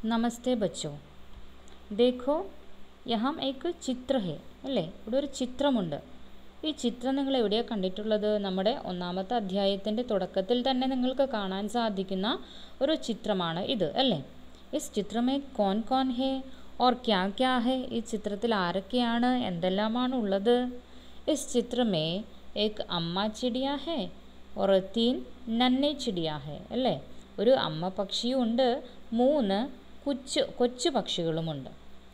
നമസ്തേ ബച്ചോ ദേഖോ യഹാം ഏക്ക് ചിത്ര ഹേ അല്ലേ ഇവിടെ ഒരു ചിത്രമുണ്ട് ഈ ചിത്രം നിങ്ങൾ എവിടെയാണ് കണ്ടിട്ടുള്ളത് നമ്മുടെ ഒന്നാമത്തെ അധ്യായത്തിൻ്റെ തുടക്കത്തിൽ തന്നെ നിങ്ങൾക്ക് കാണാൻ സാധിക്കുന്ന ഒരു ചിത്രമാണ് ഇത് അല്ലേ ഇസ് ചിത്രമേ കോൻ കോൻ ഹേ ഓർ ക്യാ ക്യാ ഹേ ഈ ചിത്രത്തിൽ ആരൊക്കെയാണ് എന്തെല്ലാമാണ് ഉള്ളത് ഇസ് ചിത്രമേ ഏക് അമ്മ ചിടിയ ഹേ ഓർ തീൻ നന്നെ ചിടിയ ഹേ അല്ലേ ഒരു അമ്മ പക്ഷിയുമുണ്ട് മൂന്ന് കൊച്ചു കൊച്ചു പക്ഷികളുമുണ്ട്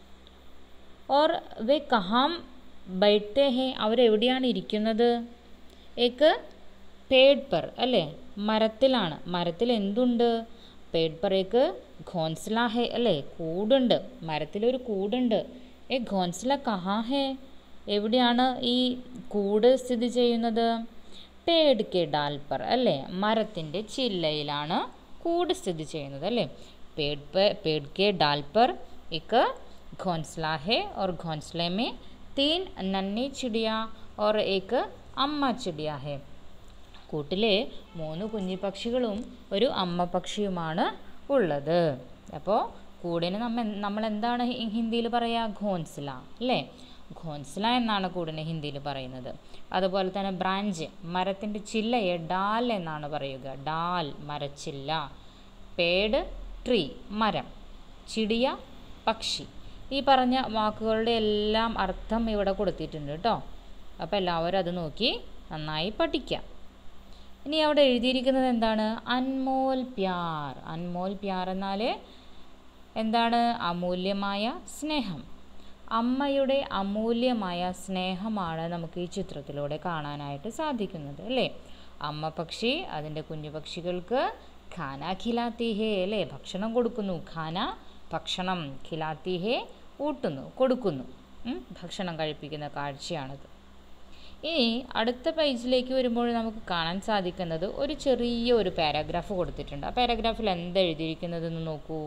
ഓർ വേ കഹാം ബൈഠത്തെ ഹേ അവരെവിടെയാണ് ഇരിക്കുന്നത് ഏക്ക് പേഡ് പർ അല്ലേ മരത്തിലാണ് മരത്തിൽ എന്തുണ്ട് പേഡ് പർ ഏക്ക് ഘോൻസ്ല ഹേ അല്ലേ കൂടുണ്ട് മരത്തിലൊരു കൂടുണ്ട് ഏ ഘോൻസ്ല കഹാ ഹേ എവിടെയാണ് ഈ കൂട് സ്ഥിതി ചെയ്യുന്നത് പേഡ് കെ ഡാൽപ്പർ അല്ലേ മരത്തിൻ്റെ ചില്ലയിലാണ് കൂട് സ്ഥിതി ചെയ്യുന്നത് അല്ലേ पेड़ पर पेड़ के डाल पर एक घोंसला है और घोंसले में तीन नन्ही चिड़िया और एक അമ്മ ചിടിയ ഹെ കൂട്ടിലെ മൂന്ന് കുഞ്ഞിപ്പക്ഷികളും ഒരു അമ്മ പക്ഷിയുമാണ് ഉള്ളത് അപ്പോൾ കൂടിന് നമ്മ നമ്മൾ എന്താണ് ഹിന്ദിയിൽ പറയുക ഘോൻസ്ല അല്ലേ ഘോൻസ്ല എന്നാണ് കൂടിന് ഹിന്ദിയിൽ പറയുന്നത് അതുപോലെ തന്നെ ബ്രാഞ്ച് മരത്തിൻ്റെ ചില്ലയെ ഡാൽ എന്നാണ് പറയുക ഡാൽ മരച്ചില്ല പേട് ട്രീ മരം ചിടിയ പക്ഷി ഈ പറഞ്ഞ വാക്കുകളുടെ എല്ലാം അർത്ഥം ഇവിടെ കൊടുത്തിട്ടുണ്ട് കേട്ടോ അപ്പോൾ എല്ലാവരും അത് നോക്കി നന്നായി പഠിക്കാം ഇനി അവിടെ എഴുതിയിരിക്കുന്നത് എന്താണ് അൻമോൽ പ്യാർ അൻമോൽ പ്യാർ എന്നാൽ എന്താണ് അമൂല്യമായ സ്നേഹം അമ്മയുടെ അമൂല്യമായ സ്നേഹമാണ് നമുക്ക് ഈ ചിത്രത്തിലൂടെ കാണാനായിട്ട് സാധിക്കുന്നത് അല്ലേ അമ്മ പക്ഷി അതിൻ്റെ കുഞ്ഞു പക്ഷികൾക്ക് ഖാന ഖിലാത്തി ഹേ അല്ലേ ഭക്ഷണം കൊടുക്കുന്നു ഖാന ഭക്ഷണം ഖിലാത്തി ഹേ ഊട്ടുന്നു കൊടുക്കുന്നു ഭക്ഷണം കഴിപ്പിക്കുന്ന കാഴ്ചയാണത് ഇനി അടുത്ത പേജിലേക്ക് വരുമ്പോൾ നമുക്ക് കാണാൻ സാധിക്കുന്നത് ഒരു ചെറിയ ഒരു പാരാഗ്രാഫ് കൊടുത്തിട്ടുണ്ട് ആ പാരാഗ്രാഫിൽ എന്താ എഴുതിയിരിക്കുന്നതെന്ന് നോക്കൂ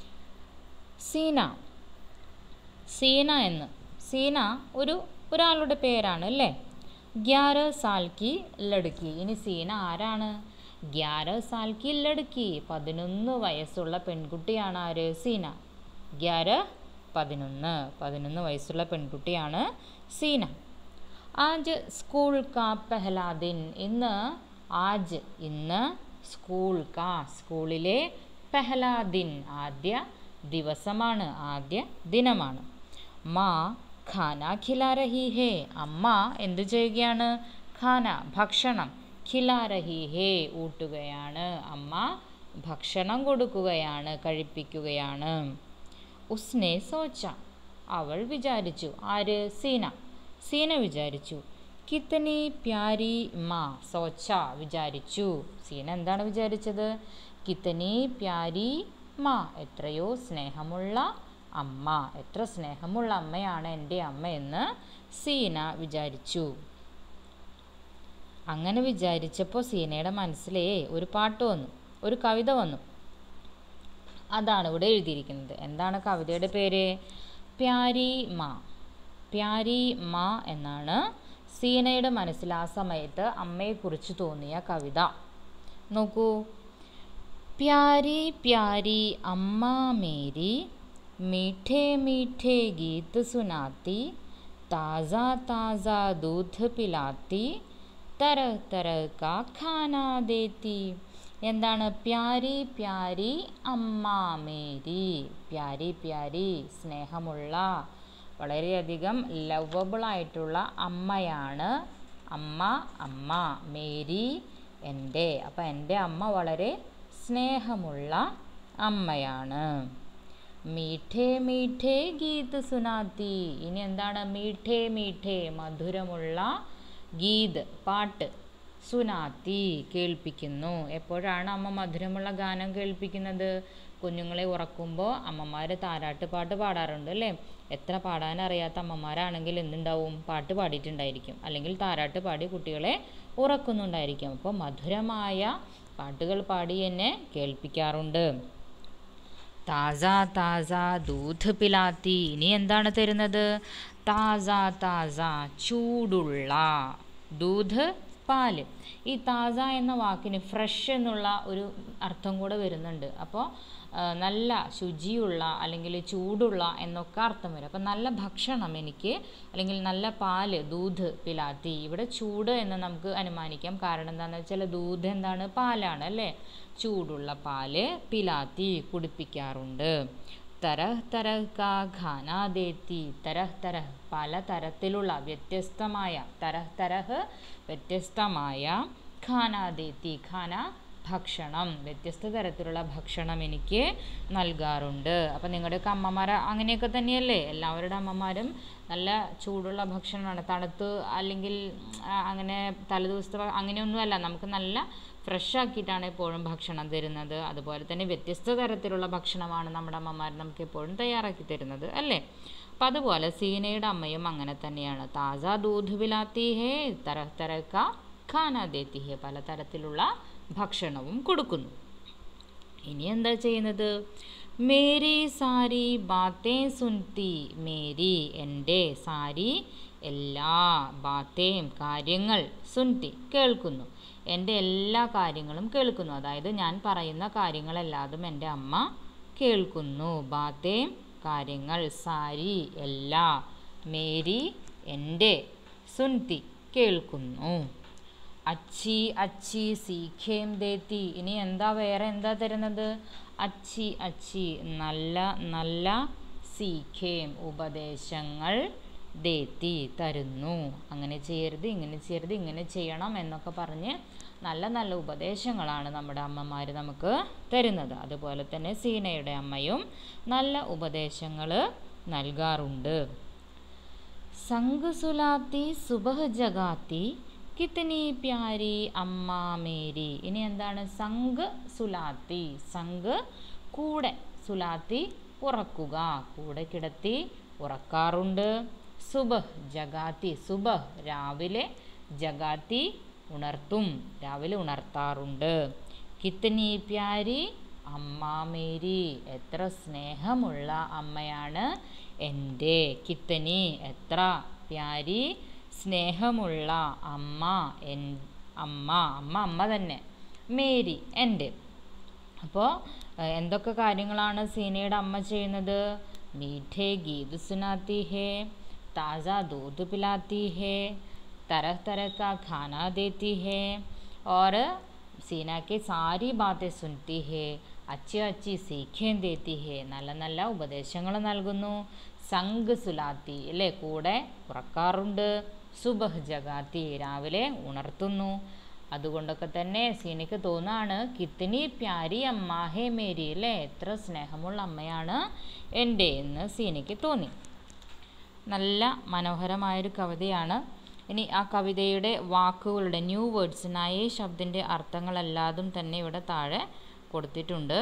സീന സീന എന്ന് സീന ഒരു ഒരാളുടെ പേരാണ് അല്ലേ ഗ്യാര സാൽക്കി ലടുക്കി ഇനി സീന ആരാണ് ഗ്യാര സാൽക്കി ലടുക്കി പതിനൊന്ന് വയസ്സുള്ള പെൺകുട്ടിയാണ് ആര് സീന ഗ്യാര പതിനൊന്ന് പതിനൊന്ന് വയസ്സുള്ള പെൺകുട്ടിയാണ് സീന ആജ് സ്കൂൾ കാ പെഹലാ ദിൻ ഇന്ന് ആജ് ഇന്ന് സ്കൂൾ കാ സ്കൂളിലെ പെഹലാ ദിൻ ആദ്യ ദിവസമാണ് ആദ്യ ദിനമാണ് മാ ഖാന ഖിലാ രഹി ഹേ അമ്മ എന്ത് ചെയ്യുകയാണ് ഖാന ഭക്ഷണം ഖിലാ രഹി ഹേ ഊട്ടുകയാണ് അമ്മ ഭക്ഷണം കൊടുക്കുകയാണ് കഴിപ്പിക്കുകയാണ് ഉസ്നെ സോച്ച അവൾ വിചാരിച്ചു ആര് സീന സീന വിചാരിച്ചു കിത്തനി പ്യാരി മാ സോച്ച വിചാരിച്ചു സീന എന്താണ് വിചാരിച്ചത് കിത്തനി പ്യാരി മാ എത്രയോ സ്നേഹമുള്ള അമ്മ എത്ര സ്നേഹമുള്ള അമ്മയാണ് എൻ്റെ അമ്മ എന്ന് സീന വിചാരിച്ചു അങ്ങനെ വിചാരിച്ചപ്പോൾ സീനയുടെ മനസ്സിലേ ഒരു പാട്ട് വന്നു ഒരു കവിത വന്നു അതാണ് ഇവിടെ എഴുതിയിരിക്കുന്നത് എന്താണ് കവിതയുടെ പേര് പ്യാരി മാ പ്യാരി മാ എന്നാണ് സീനയുടെ മനസ്സിൽ ആ സമയത്ത് അമ്മയെക്കുറിച്ച് തോന്നിയ കവിത നോക്കൂ പ്യാരി പ്യാരി അമ്മ മേരി मीठे मीठे गीत सुनाती ताज़ा ताज़ा दूध पिलाती तरह तरह का खाना देती എന്താണ് പ്യാരി പ്യാരി അമ്മ മേരി പ്യാരി പ്യാരി സ്നേഹമുള്ള വളരെയധികം ലവബിളായിട്ടുള്ള അമ്മയാണ് അമ്മ അമ്മ മേരി എൻ്റെ അപ്പം എൻ്റെ അമ്മ വളരെ സ്നേഹമുള്ള അമ്മയാണ് മീഠേ മീഠേ ഗീത് സുനാത്തി ഇനി എന്താണ് മീഠേ മീഠേ മധുരമുള്ള ഗീത് പാട്ട് സുനാത്തി കേൾപ്പിക്കുന്നു എപ്പോഴാണ് അമ്മ മധുരമുള്ള ഗാനം കേൾപ്പിക്കുന്നത് കുഞ്ഞുങ്ങളെ ഉറക്കുമ്പോൾ അമ്മമാർ താരാട്ട് പാട്ട് പാടാറുണ്ട് അല്ലേ എത്ര പാടാൻ അറിയാത്ത അമ്മമാരാണെങ്കിൽ എന്തുണ്ടാവും പാട്ട് പാടിയിട്ടുണ്ടായിരിക്കും അല്ലെങ്കിൽ താരാട്ട് പാടി കുട്ടികളെ ഉറക്കുന്നുണ്ടായിരിക്കും അപ്പോൾ മധുരമായ പാട്ടുകൾ പാടി എന്നെ കേൾപ്പിക്കാറുണ്ട് താസ താസ ദൂധ് പിലാത്തി ഇനി എന്താണ് തരുന്നത് താസ താസ ചൂടുള്ള ദൂധ് പാല് ഈ താസ എന്ന വാക്കിന് ഫ്രഷ് എന്നുള്ള ഒരു അർത്ഥം കൂടെ വരുന്നുണ്ട് അപ്പോൾ നല്ല ശുചിയുള്ള അല്ലെങ്കിൽ ചൂടുള്ള എന്നൊക്കെ അർത്ഥം വരും അപ്പം നല്ല ഭക്ഷണം എനിക്ക് അല്ലെങ്കിൽ നല്ല പാല് ദൂത് പിലാത്തി ഇവിടെ ചൂട് എന്ന് നമുക്ക് അനുമാനിക്കാം കാരണം എന്താണെന്ന് വെച്ചാൽ ദൂത് എന്താണ് പാലാണ് അല്ലേ ചൂടുള്ള പാല് പിലാത്തി കുടിപ്പിക്കാറുണ്ട് തരഹ് തരഹ് കാ ഖാന ദേത്തി തരഹ് തരഹ് പല തരത്തിലുള്ള വ്യത്യസ്തമായ തരഹ് തരഹ് വ്യത്യസ്തമായ ഖാന ദേത്തി ഖാന ഭക്ഷണം വ്യത്യസ്ത തരത്തിലുള്ള ഭക്ഷണം എനിക്ക് നൽകാറുണ്ട് അപ്പം നിങ്ങളുടെയൊക്കെ അമ്മമാർ അങ്ങനെയൊക്കെ തന്നെയല്ലേ എല്ലാവരുടെ അമ്മമാരും നല്ല ചൂടുള്ള ഭക്ഷണമാണ് തണുത്ത് അല്ലെങ്കിൽ ആ, അങ്ങനെ തലേദിവസത്തെ ഭ- അങ്ങനെയൊന്നുമല്ല നമുക്ക് നല്ല ഫ്രഷ് ആക്കിയിട്ടാണ് എപ്പോഴും ഭക്ഷണം തരുന്നത് അതുപോലെ തന്നെ വ്യത്യസ്ത തരത്തിലുള്ള ഭക്ഷണമാണ് നമ്മുടെ അമ്മമാർ നമുക്ക് എപ്പോഴും തയ്യാറാക്കി തരുന്നത് അല്ലേ അപ്പം അതുപോലെ സീനയുടെ അമ്മയും അങ്ങനെ തന്നെയാണ് താജ ദൂധ് പിലാത്തി ഹേ തരഹ് തരഹ് കാ ഖാന ദേത്തി ഹേ പല തരത്തിലുള്ള ഭക്ഷണവും കൊടുക്കുന്നു ഇനി എന്താ ചെയ്യുന്നത് മേരി സാരി ബാത്തേ സുൻതി മേരി എൻ്റെ സാരി എല്ലാ ബാത്തേം കാര്യങ്ങൾ സുൻതി കേൾക്കുന്നു എൻ്റെ എല്ലാ കാര്യങ്ങളും കേൾക്കുന്നു അതായത് ഞാൻ പറയുന്ന കാര്യങ്ങളെല്ലാതും എൻ്റെ അമ്മ കേൾക്കുന്നു ബാത്തേം കാര്യങ്ങൾ സാരി എല്ലാ മേരി എൻ്റെ സുൻതി കേൾക്കുന്നു അച്ചി അച്ചി സീഖേം ദേത്തി ഇനി എന്താ വേറെ എന്താ തരുന്നത് അച്ചി അച്ചി നല്ല നല്ല സീഖേം ഉപദേശങ്ങൾ ദേത്തി തരുന്നു അങ്ങനെ ചെയ്യരുത് ഇങ്ങനെ ചെയ്യരുത് ഇങ്ങനെ ചെയ്യണം എന്നൊക്കെ പറഞ്ഞ് നല്ല നല്ല ഉപദേശങ്ങളാണ് നമ്മുടെ അമ്മമാർ നമുക്ക് തരുന്നത് അതുപോലെ തന്നെ സീനയുടെ അമ്മയും നല്ല ഉപദേശങ്ങൾ നൽകാറുണ്ട് സംഗ് സുലാത്തി സുബഹ് ജഗാത്തി കിത്തനി പ്യാരി അമ്മ മേരി ഇനി എന്താണ് സംഗ് സുലാത്തി സംഗ് കൂടെ സുലാത്തി ഉറക്കുക കൂടെ കിടത്തി ഉറക്കാറുണ്ട് സുബഹ് ജഗാത്തി സുബഹ് രാവിലെ ജഗാത്തി ഉണർത്തും രാവിലെ ഉണർത്താറുണ്ട് കിത്തനി പ്യാരി അമ്മ മേരി എത്ര സ്നേഹമുള്ള അമ്മയാണ് എൻ്റെ കിത്തനി എത്ര പ്യാരി സ്നേഹമുള്ള അമ്മ എൻ അമ്മ അമ്മ അമ്മ തന്നെ മേരി എൻ്റെ അപ്പോൾ എന്തൊക്കെ കാര്യങ്ങളാണ് സീനയുടെ അമ്മ ചെയ്യുന്നത് മീഠേ ഗീത് സുനാത്തി ഹേ താജ ദൂത് പിലാത്തി ഹേ तरह तरह का खाना देती है और सीना के सारी बातें सुनती है അച്ചി അച്ചി സീഖ്യം ദേത്തി ഹേ നല്ല നല്ല ഉപദേശങ്ങൾ നൽകുന്നു സംഗ് സുലാത്തി അല്ലേ കൂടെ ഉറക്കാറുണ്ട് സുബഹ് ജഗാത്തി രാവിലെ ഉണർത്തുന്നു അതുകൊണ്ടൊക്കെ തന്നെ സീനയ്ക്ക് തോന്നാണ് കിത്തിനി പ്യാരി അമ്മ ഹേ മേരി അല്ലേ എത്ര സ്നേഹമുള്ള അമ്മയാണ് എൻ്റെ എന്ന് സീനയ്ക്ക് തോന്നി നല്ല മനോഹരമായൊരു കവിതയാണ് ഇനി ആ കവിതയുടെ വാക്കുകളുടെ ന്യൂ വേർഡ്സ് നയേ ശബ്ദിൻ്റെ അർത്ഥങ്ങളെല്ലാതും തന്നെ ഇവിടെ താഴെ കൊടുത്തിട്ടുണ്ട്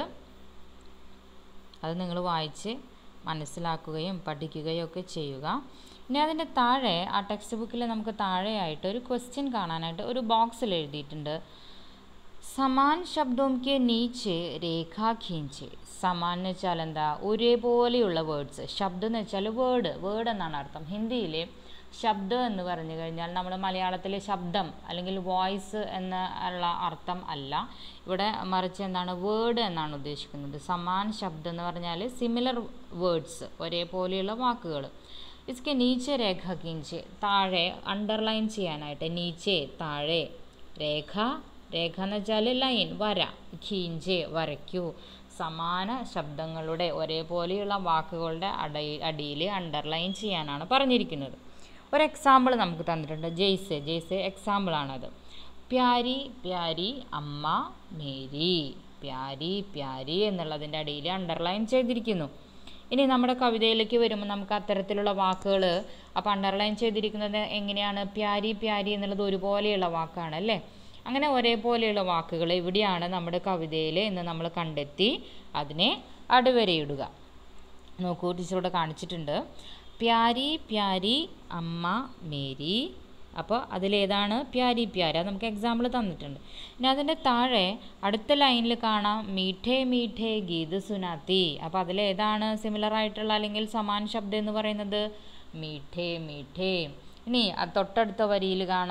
അത് നിങ്ങൾ വായിച്ച് മനസ്സിലാക്കുകയും പഠിക്കുകയും ഒക്കെ ചെയ്യുക ഇനി അതിൻ്റെ താഴെ ആ ടെക്സ്റ്റ് ബുക്കിൽ നമുക്ക് താഴെയായിട്ട് ഒരു ക്വസ്റ്റ്യൻ കാണാനായിട്ട് ഒരു ബോക്സിൽ എഴുതിയിട്ടുണ്ട് സമാൻ ശബ്ദവും കെ നീച്ച് രേഖ ഖീഞ്ച് സമാൻ എന്ന് വെച്ചാൽ എന്താ ഒരേപോലെയുള്ള വേർഡ്സ് ശബ്ദം എന്ന് വെച്ചാൽ വേർഡ് വേർഡ് എന്നാണ് അർത്ഥം ഹിന്ദിയിൽ ശബ്ദം എന്ന് പറഞ്ഞു കഴിഞ്ഞാൽ നമ്മൾ മലയാളത്തിലെ ശബ്ദം അല്ലെങ്കിൽ വോയിസ് എന്ന ഉള്ള അർത്ഥം അല്ല ഇവിടെ മറിച്ച് എന്താണ് വേർഡ് എന്നാണ് ഉദ്ദേശിക്കുന്നത് സമാൻ ശബ്ദം എന്ന് പറഞ്ഞാൽ സിമിലർ വേർഡ്സ് ഒരേപോലെയുള്ള വാക്കുകൾ ഇസ്കെ നീച്ചെ രേഖ കിഞ്ച് താഴെ അണ്ടർലൈൻ ചെയ്യാനായിട്ട് നീച്ചെ താഴെ രേഖ രേഖ എന്ന് വെച്ചാൽ ലൈൻ വര ഖീഞ്ചെ വരയ്ക്കൂ സമാന ശബ്ദങ്ങളുടെ ഒരേപോലെയുള്ള വാക്കുകളുടെ അടയി അടിയിൽ അണ്ടർലൈൻ ചെയ്യാനാണ് പറഞ്ഞിരിക്കുന്നത് ഒരു എക്സാമ്പിൾ നമുക്ക് തന്നിട്ടുണ്ട് ജെയ്സെ ജെയ്സെ എക്സാമ്പിളാണത് പ്യാരി പ്യാരി അമ്മ മേരി പ്യാരി പ്യാരി എന്നുള്ളതിൻ്റെ അടിയിൽ അണ്ടർലൈൻ ചെയ്തിരിക്കുന്നു ഇനി നമ്മുടെ കവിതയിലേക്ക് വരുമ്പോൾ നമുക്ക് അത്തരത്തിലുള്ള വാക്കുകൾ അപ്പോൾ അണ്ടർലൈൻ ചെയ്തിരിക്കുന്നത് എങ്ങനെയാണ് പ്യാരി പ്യാരി എന്നുള്ളത് ഒരുപോലെയുള്ള വാക്കാണ് അല്ലേ അങ്ങനെ ഒരേപോലെയുള്ള വാക്കുകൾ ഇവിടെയാണ് നമ്മുടെ കവിതയിൽ എന്ന് നമ്മൾ കണ്ടെത്തി അതിനെ അടിവരയിടുക നോക്കൂ ടീച്ചർ ഇവിടെ കാണിച്ചിട്ടുണ്ട് പ്യാരി പ്യാരി അമ്മ മേരി അപ്പോൾ അതിലേതാണ് പ്യാരി പ്യാരി അത് നമുക്ക് എക്സാമ്പിൾ തന്നിട്ടുണ്ട് ഇനി അതിൻ്റെ താഴെ അടുത്ത ലൈനിൽ കാണാം മീഠേ മീഠേ ഗീത് സുനാത്തി അപ്പോൾ അതിലേതാണ് സിമിലർ ആയിട്ടുള്ള അല്ലെങ്കിൽ സമാൻ ശബ്ദം എന്ന് പറയുന്നത് മീഠേ മീഠേ ഇനി അത് തൊട്ടടുത്ത വരിയിൽ കാണാം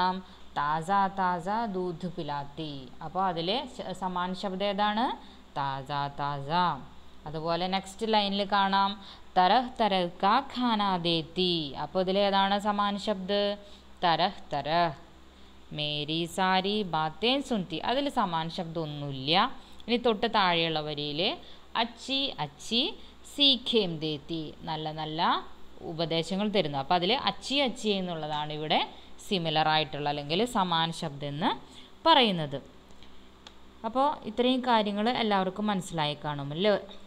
താസ താസ ദൂധ് പിലാത്തി അപ്പോൾ അതിൽ സമാന ശബ്ദം ഏതാണ് താസ താസ അതുപോലെ നെക്സ്റ്റ് ലൈനിൽ കാണാം തരഹ് തരഹ് കാ ഖാന ദേത്തി അപ്പോൾ ഇതിൽ ഏതാണ് സമാന ശബ്ദ് തരഹ് തരഹ് മേരി സാരി ബാത്തേ സുൻതി അതിൽ സമാന ശബ്ദം ഒന്നുമില്ല ഇനി തൊട്ട് താഴെയുള്ള വരിയിൽ അച്ചി അച്ചി സീഖേം ദേത്തി നല്ല നല്ല ഉപദേശങ്ങൾ തരുന്നു അപ്പോൾ അതിൽ അച്ചി അച്ചി എന്നുള്ളതാണ് ഇവിടെ സിമിലർ ആയിട്ടുള്ള അല്ലെങ്കിൽ സമാന ശബ്ദം എന്ന് പറയുന്നത് അപ്പോൾ ഇത്രയും കാര്യങ്ങൾ എല്ലാവർക്കും മനസ്സിലായി കാണുമല്ലോ